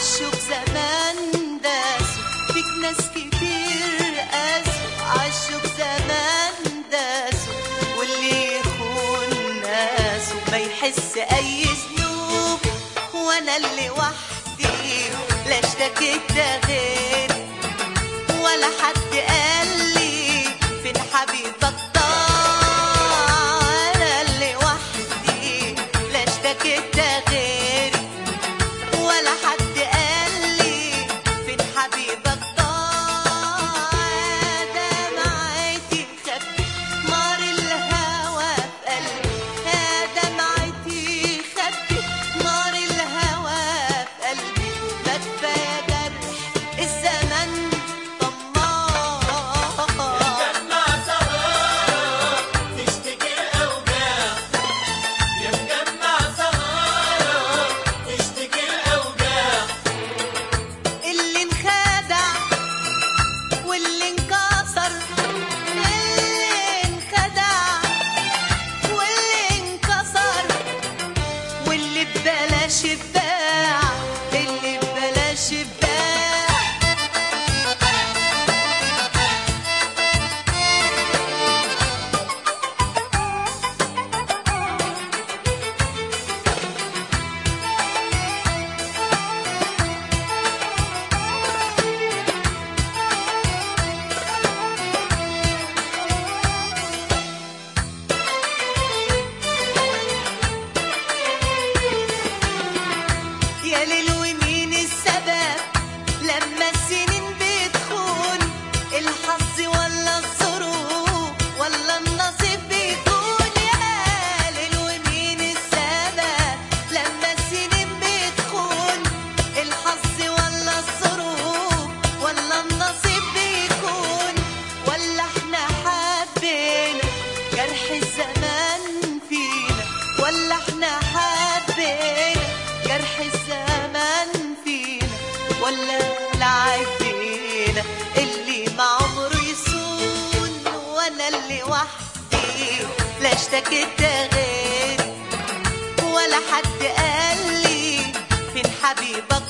عالشوق زمان داسوا فيك ناس كتير قاسوا عالشوق زمان داسوا واللي يخون ناسه ما يحس اي ذنوب وانا اللي وحدي لا اشتكيت ده غيري ولا حد قال لي فين حبيبك ضاع انا اللي وحدي لا اشتكيت ده غيري ولا حد قال لي فين حبيبك ضاع دمعتي خبي نار الهوى في قلبي يا دمعتي خبي نار الهوى في قلبي ما كفايه جرح الزمن طماع مجمع سهارة تشتكي الأوجاع يا مجمع سهارة تشتكي الأوجاع اللي انخدع واللي انكسر اللي انخدع واللي انكسر واللي ببلاش اتباع اللي ببلاش اتباع يا ليل ومين السبب لما السنين بتخون الحظ ولا الظروف ولا النصيب بيكون يا ليل ومين السبب لما السنين بتخون الحظ ولا الظروف ولا النصيب بيكون ولا احنا حبينا جرح الزمان فينا ولا احنا حبينا جرح الزمان فينا ولا العيب فينا اللي ما عمره يسون وانا اللي وحدي لا اشتكيت ده غيري ولا حد قال لي فين حبيبك